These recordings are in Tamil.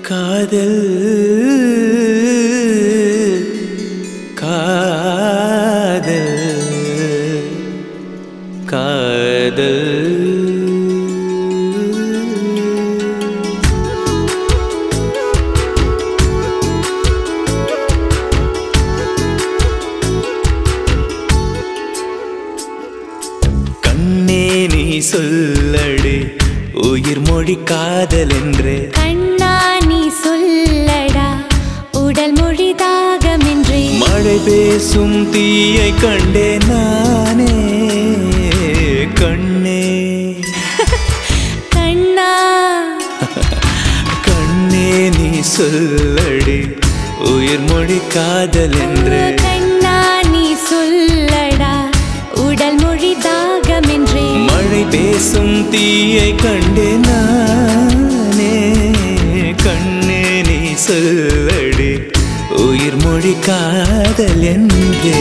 காதல் காதல் காதல் கண்ணே நீ சொல்லடு உயிர் மொழி காதல் என்று கண்ணா நீ சொல்லடா உடல் மொழி தாகமின்றி மழை பேசும் தீயை கண்டே நானே கண்ணே கண்ணா கண்ணே நீ சொல்லடு உயிர் மொழி காதல் என்று கண்ணா நீ சொல்லடா உடல் மொழி தாகமின்றி மழை பேசும் தீயை கண்டே நானே கண்ணே நீ சொல்லடு உயிர் மொழி காதல் என்றே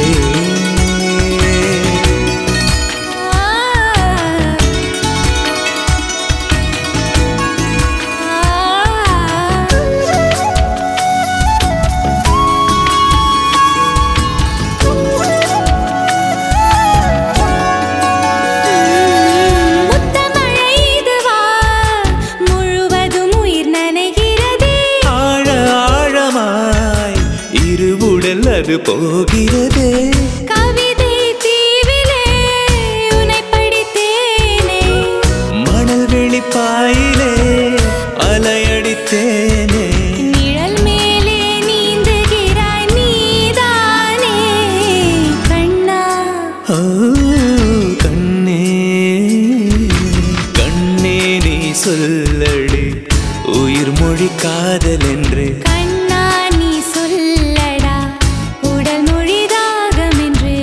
முத்தமழை இதுவா முழுவதும் உயிர் நனைகிறதே ஆழ ஆழமாய் இருவுடல் அது போகிறதே கவிதை தீவிலே உனை படித்தேனே மணல் வெளிப்பாயிலே அலையடித்தேனே நிழல் மேலே நீந்துகிறாய் நீதானே கண்ணா ஓ கண்ணே கண்ணே நீ சொல்லடி உயிர் மொழி காதல் என்று கண்ணா நீ சொல்லடா உடல் மொழி தாகமின்றே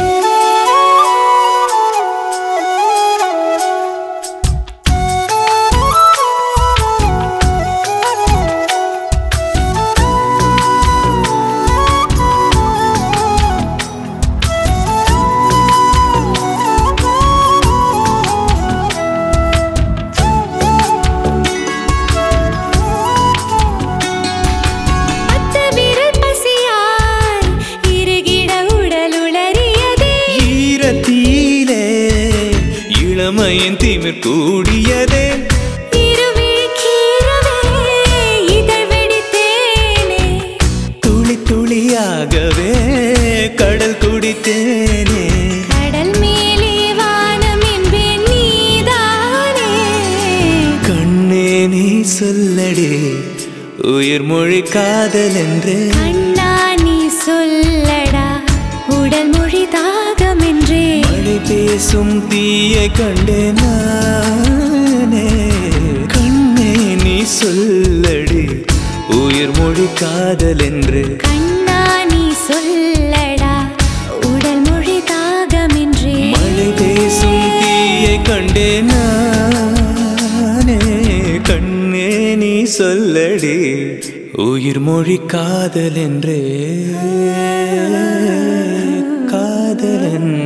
அத்த விரல் பசியாய் இருகிட உடல் உளறியதே ஈரத்தீலே இளமையின் திமிர் கூடியதே இருவிழிக்கீரவே இதழ் வெடித்தேனே துளி துளியாகவே கடல் குடித்தேனே கடல் மேலே வானம் என்பேன் நீதானே கண்ணே நீ சொல்லடி உயிர் மொழி காதல் என்று கண்ணா நீ சொல்லடா உடல் மொழி தாகமென்றே மழை பேசும் தீயை கண்டே நானே கண்ணே நீ சொல்லடி உயிர் மொழி காதல் என்று கண்ணா நீ சொல்லடா உடல் மொழி தாகமென்றே மழை பேசும் தீயை கண்டே நானே கண்ணே நீ சொல்லடி உயிர் மொழி காதல் என்றே காதலன்